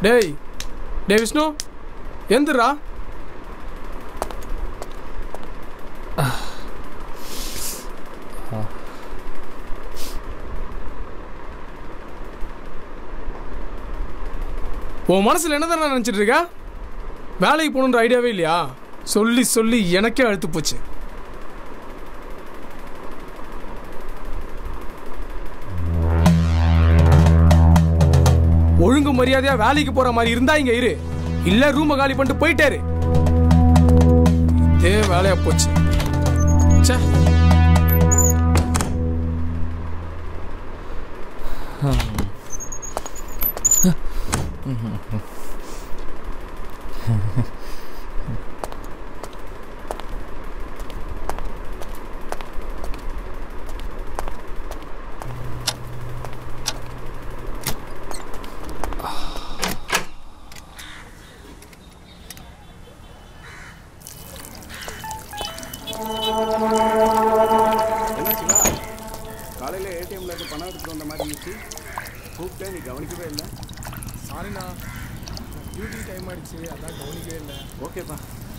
டேய் டேய் விஷ்ணு எந்திரா உன் மனசில் என்ன தானே நினச்சிட்டு இருக்க வேலைக்கு போகணுன்ற ஐடியாவே இல்லையா சொல்லி சொல்லி எனக்கே அழுத்து போச்சு ஒழுங்கு மரியாதையா வேலைக்கு போற மாதிரி இருந்தா இங்க இரு இல்ல ரூம காலி பண்ணிட்டு போயிட்டாரு இதே வேலையா போச்சு ச்சே என்ன சிவா காலையில் ஏடிஎம்ல இருந்து பணம் எடுத்துட்டு வந்த மாதிரி இருந்துச்சு கூப்பிட்டேன் நீ கவனிக்கவே இல்லை சாரிண்ணா டியூட்டி டைம் ஆயிடுச்சு அதான் கவனிக்கவே இல்லை ஓகேப்பா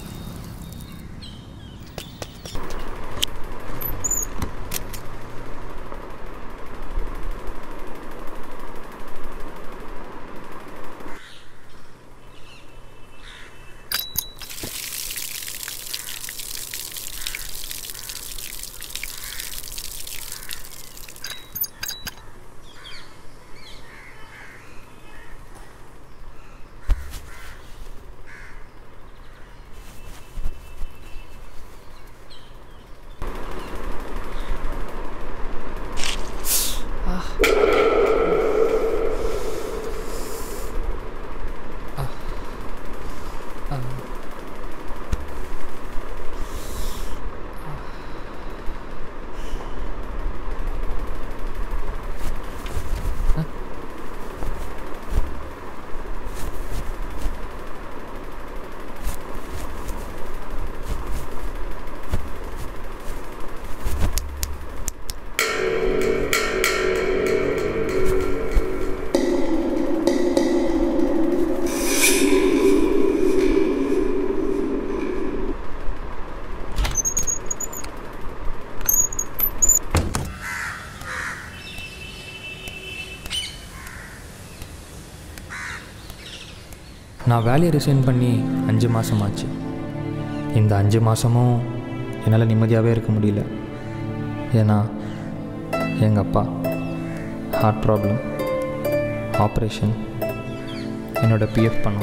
நான் வேலையை ரிசைன் பண்ணி அஞ்சு மாதம் ஆச்சு இந்த அஞ்சு மாதமும் என்னால் நிம்மதியாகவே இருக்க முடியல ஏன்னா எங்கள் அப்பா ஹார்ட் ப்ராப்ளம் ஆப்ரேஷன் என்னோட பிஎஃப் பணம்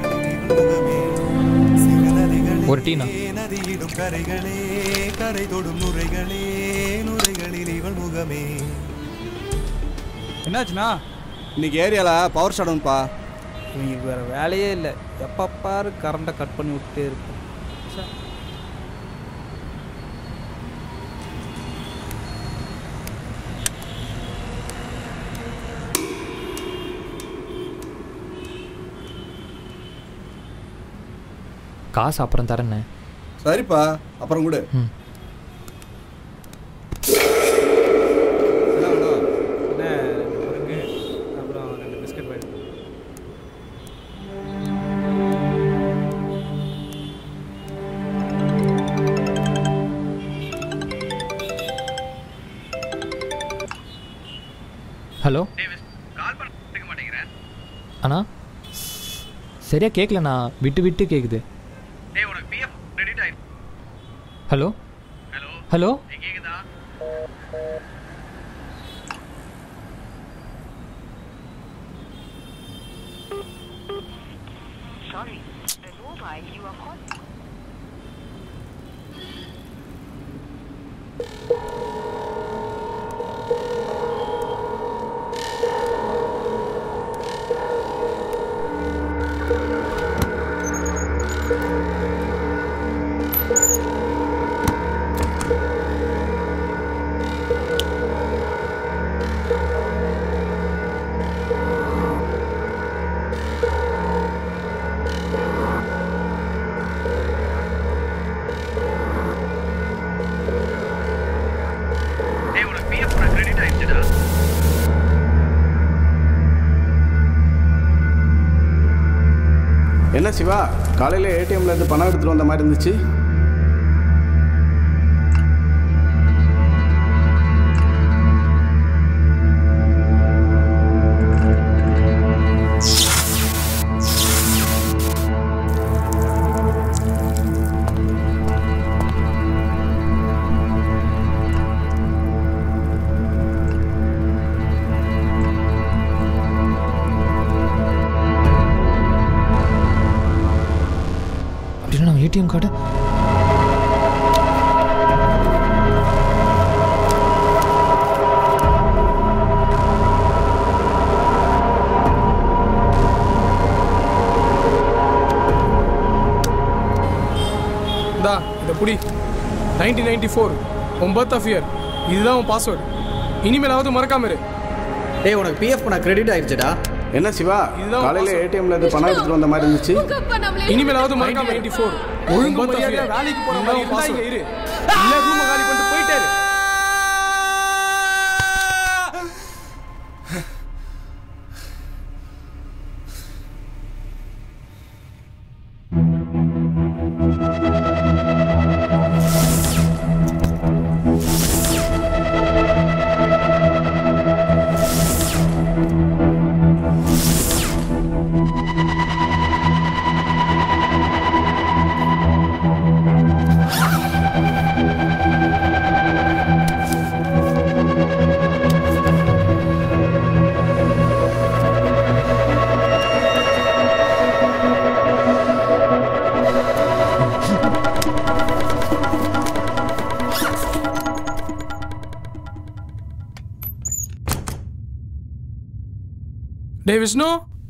ஒரு டீனா நதியிடும் கரைகளே கரை தொடும் நுரைகளே நுரைகளில் இவள் முகமே என்னாச்சுண்ணா இன்னைக்கு ஏரியாவில் பவர் ஷடவுன்ப்பா இவங்களுக்கு வேறு வேலையே இல்லை எப்போ பாரு கரண்ட்டை கட் பண்ணி விட்டே இருக்கும் ச்சே. காசு அப்புறம் தரேண்ணே சரிப்பா அப்புறம் கூட ம் என்ன வேணும் என்ன ரெண்டு முறுக்கு அப்புறம் ரெண்டு பிஸ்கட் பாக்கெட் ஹலோ அண்ணா சரியா கேட்கலண்ணா விட்டு விட்டு கேட்குது hello hello Sorry, the mobile you are calling. என்ன சிவா காலையில் ஏடிஎம்ல இருந்து பணம் எடுத்துட்டு வந்த மாதிரி இருந்துச்சு அப்படின்னா நம்ம ஏடிஎம் கார்டு இந்தா இதை புடி நைன்டீன் நைன்டி ஃபோர் உன் பர்த் ஆஃப் இயர் இதுதான் உன் பாஸ்வேர்டு இனிமேலாவது மறக்காம இரு டேய் உனக்கு பிஎஃப் பண்ண கிரெடிட் ஆயிடுச்சுடா என்ன சிவா இதுதான் காலையில் password. ஏடிஎம்ல இருந்து பணம் எடுத்துட்டு வந்த மாதிரி இருந்துச்சு இனிமேலாவது மறக்காம நைன்டி ஃபோர் ஒழுங்கு மரியாதையா வேலைக்கு போற மாதிரி இருந்தா இங்க இரு இல்ல ரூம் காலி பண்ணிட்டு போயிட்டே இரு டே விஷ்ணு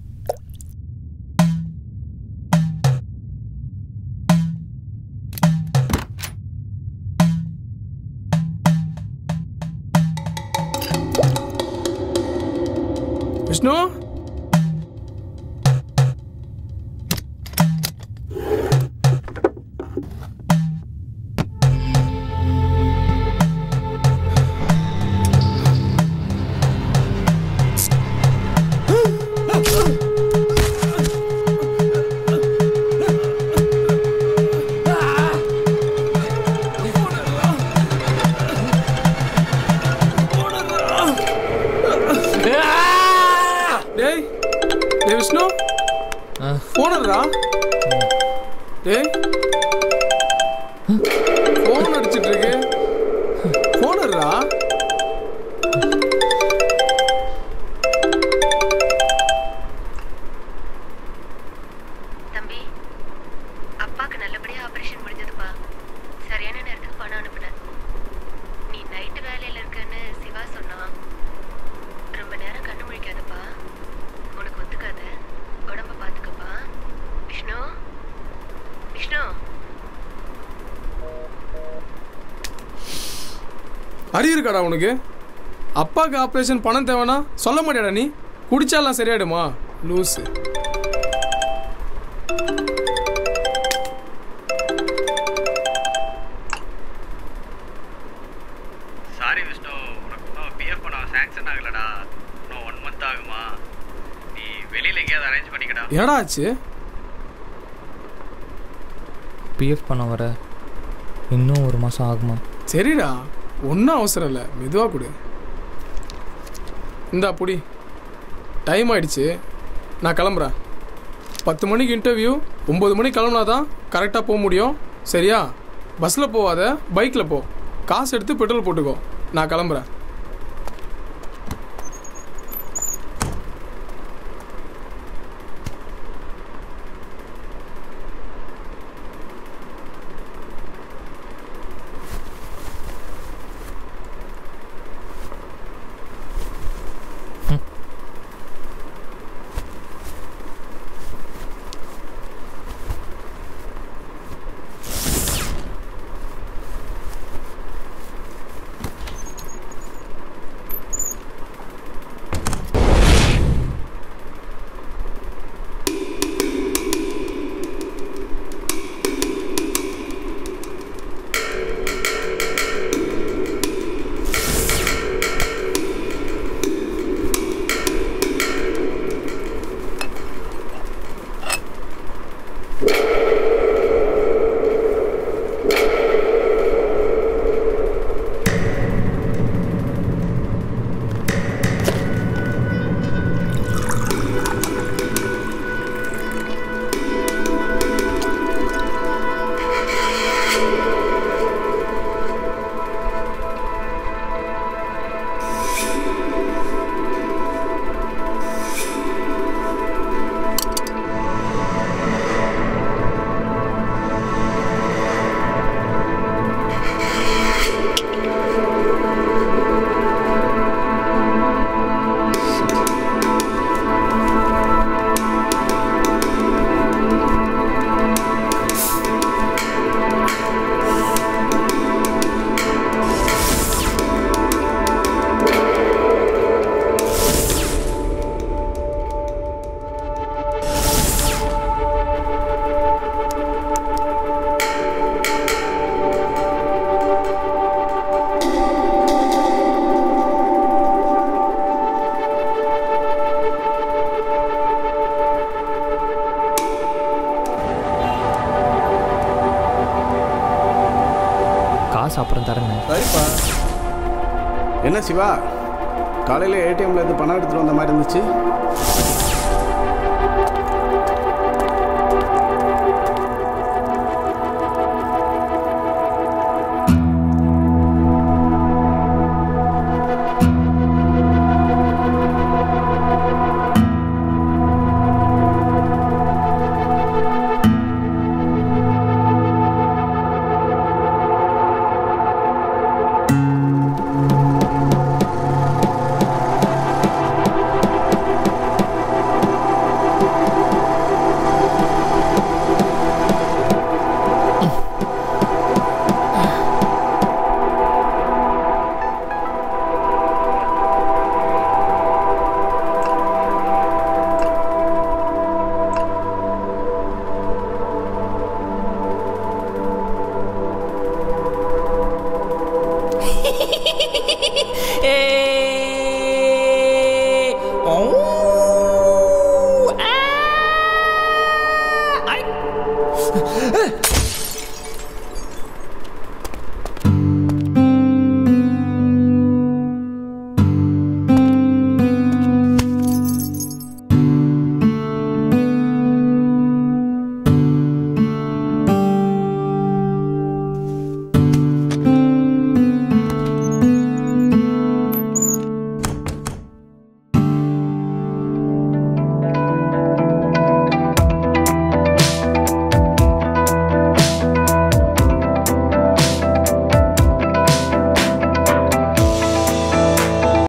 விஷ்ணு டேய் டேய் விஷ்ணு ஆ. போனடுறா டேய் போன் அடிச்சிட்டு இருக்கு போனடுறா தம்பி அப்பாக்கு நல்லபடியா ஆபரேஷன் முடிஞ்சதுப்பா சரியான நேரத்துக்கு பணம் அனுப்புனேன் நீ நைட்டு வேலையில இருக்கன்னு சிவா சொன்னான் ரொம்ப நேரம் கண்ணு முழிக்காதப்பா உனக்கு ஒத்துக்காது உடம்ப பாத்துக்கப்பா விஷ்ணு விஷ்ணு அறிவு இருக்காடா உனக்கு அப்பாவுக்கு ஆப்ரேஷன் பணம் தேவைன்னா சொல்ல மாட்டியாடா நீ குடிச்சாலாம் சரியாயிடுமா லூஸு சாரி விஷ்ணு உனக்கு இன்னும் பிஎஃப் பணம் சாங்ஷன் ஆகலடா இன்னும் ஒன் மந்த் ஆகுமா நீ வெளியில் எங்கேயாவது அரேஞ்ச் பண்ணிக்கடா என்னடா ஆச்சு பிஎஃப் பண்ண வர இன்னும் ஒரு மாதம் ஆகுமா சரிடா ஒன்றும் அவசரம் இல்லை மெதுவாக கொடு இந்தா புடி டைம் ஆயிடுச்சு நான் கிளம்புறேன் பத்து மணிக்கு இன்டர்வியூ ஒம்பது மணிக்கு கிளம்புனா தான் கரெக்டாக போக முடியும் சரியா பஸ்ஸில் போகாத பைக்கில் போ காசு எடுத்து பெட்ரோல் போட்டுக்கோ நான் கிளம்புறேன் காசு அப்புறம் தரேண்ணே சரிப்பா என்ன சிவா காலையில் ஏடிஎம்ல இருந்து பணம் எடுத்துகிட்டு வந்த மாதிரி இருந்துச்சு